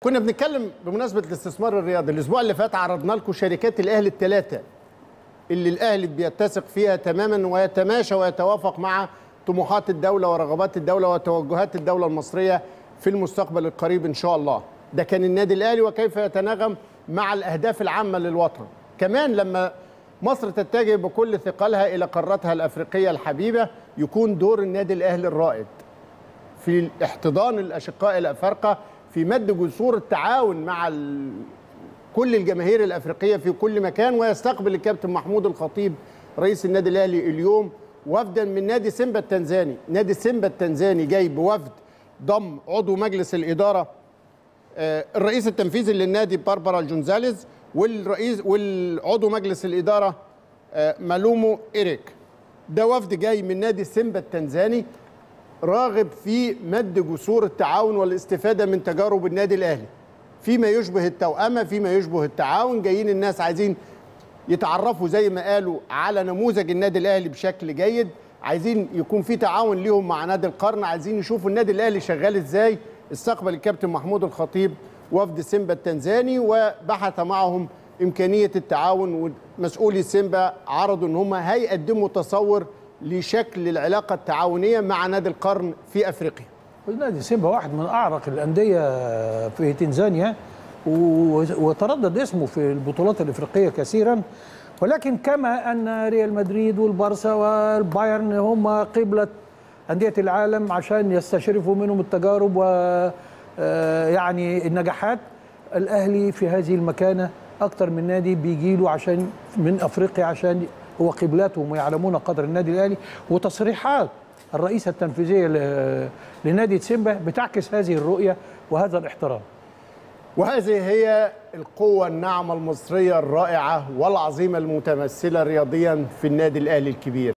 كنا بنتكلم بمناسبه الاستثمار الرياضي الاسبوع اللي فات عرضنا لكم شركات الاهلي الثلاثه اللي الاهلي بيتسق فيها تماما ويتماشى ويتوافق مع طموحات الدوله ورغبات الدوله وتوجهات الدوله المصريه في المستقبل القريب ان شاء الله ده كان النادي الاهلي وكيف يتناغم مع الاهداف العامه للوطن كمان لما مصر تتجه بكل ثقلها الى قارتها الافريقيه الحبيبه يكون دور النادي الاهلي الرائد في احتضان الاشقاء الافارقه في مد جسور التعاون مع ال... كل الجماهير الافريقيه في كل مكان ويستقبل الكابتن محمود الخطيب رئيس النادي الاهلي اليوم وفدا من نادي سيمبا التنزاني نادي سيمبا التنزاني جاي بوفد ضم عضو مجلس الاداره آه، الرئيس التنفيذي للنادي باربرا جونزاليز والرئيس والعضو مجلس الاداره آه، مالومو إيريك ده وفد جاي من نادي سيمبا التنزاني راغب في مد جسور التعاون والاستفاده من تجارب النادي الاهلي فيما يشبه التوأمه فيما يشبه التعاون جايين الناس عايزين يتعرفوا زي ما قالوا على نموذج النادي الاهلي بشكل جيد عايزين يكون في تعاون ليهم مع نادي القرن عايزين يشوفوا النادي الاهلي شغال ازاي استقبل الكابتن محمود الخطيب وفد سيمبا التنزاني وبحث معهم امكانيه التعاون ومسؤولي سيمبا عرضوا ان هم هيقدموا تصور لشكل العلاقه التعاونيه مع نادي القرن في افريقيا نادي سيمبا واحد من اعرق الانديه في تنزانيا و- وتردد اسمه في البطولات الافريقيه كثيرا ولكن كما ان ريال مدريد والبارسا والبايرن هم قبله انديه العالم عشان يستشرفوا منهم التجارب و آه، يعني النجاحات الاهلي في هذه المكانه اكتر من نادي بيجي له عشان من افريقيا عشان هو قبلتهم ويعلمون قدر النادي الاهلي وتصريحات الرئيسه التنفيذيه ل- لنادي سيمبا بتعكس هذه الرؤيه وهذا الاحترام وهذه هي القوة الناعمة المصرية الرائعة والعظيمة المتمثلة رياضيا في النادي الأهلي الكبير